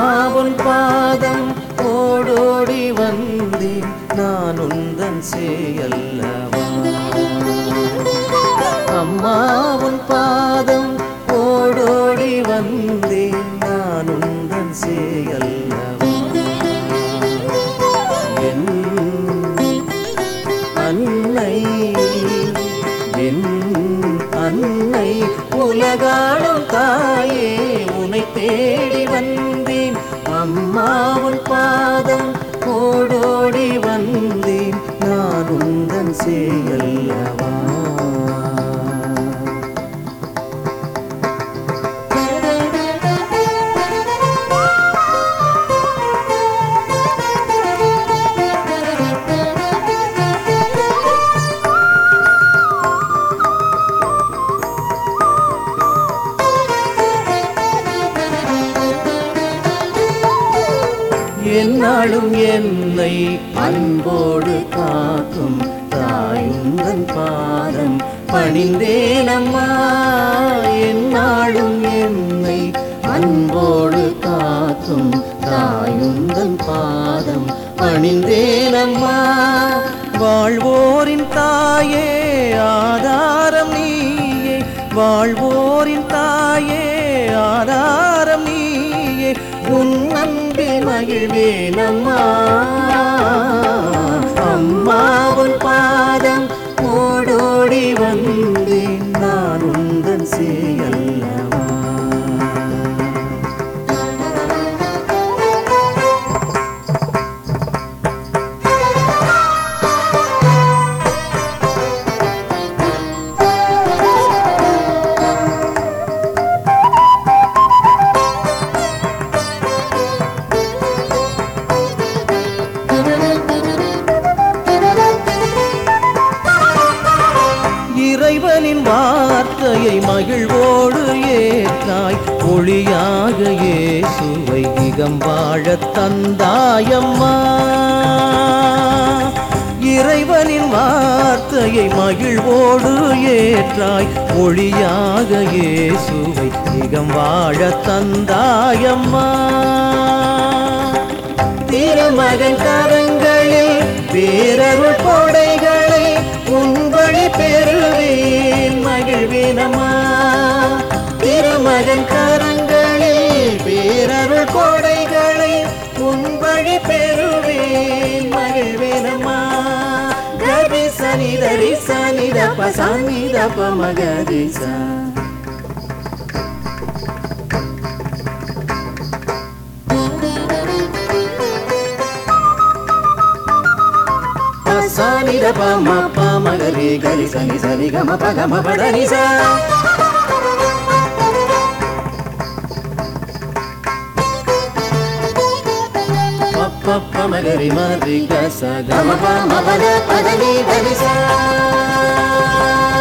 உன் பாதம் ஓடோடி வந்தேன் நான் உந்தன் சேயல்லவா அம்மா உன் பாதம் ஓடோடி வந்தேன் நான் உந்தன் சேயல்லவா என் அன்னை என் அன்னை உலகாளும் தாயே உனை தேடி வந்தேன் அம்மாவுன் பாதம் ஓடோடி வந்தேன் நான் உந்தன் செய்யல்லவா என்னாலும் என்னை அன்போடு காக்கும் தாயுந்தன் பாதம் பணிந்தேனம்மா என்னாலும் என்னை அன்போடு காக்கும் தாயுந்தன் பாதம் பணிந்தேனம்மா வாழ்வோரின் தாயே ஆதாரம் நீயே வாழ்வோரின் தாயே ஆதாரம் நீயே உன் அன்பில் மகிழ்வேனம்மா அம்மா உன் பாதம் ஓடோடி வந்தேன் நான் உந்தன் செய்யல்லவா இறைவனின் வார்த்தையை மகிழ்வோடு ஏற்றாய் ஒளியாக இயேசுவை இகம் வாழத் தந்தாயம்மா இறைவனின் வார்த்தையை மகிழ்வோடு ஏற்றாய் ஒளியாக இயேசுவை இகம் வாழத் தந்தாயம்மா திருமகன் கரங்களில் பேரருள் கொடைகளை உன் வழி பெறுவேன் மகிழ்வேனம்மா திருமகன் கரங்களில் பேரருள் கொடைகளை உன் வழி பெறுவேன் மகிழ்வேனம்மா கவி சனிதரி சனிதப்ப சனிதப்ப மகரிசா సని ద ప మ ప మ గ రి గ రి స ని స ని గ మ ప గ మ ప ద ని స ప ప ప మ గ రి మ రి గ స గ మ ప మ ప ద ప ద ని ద ని స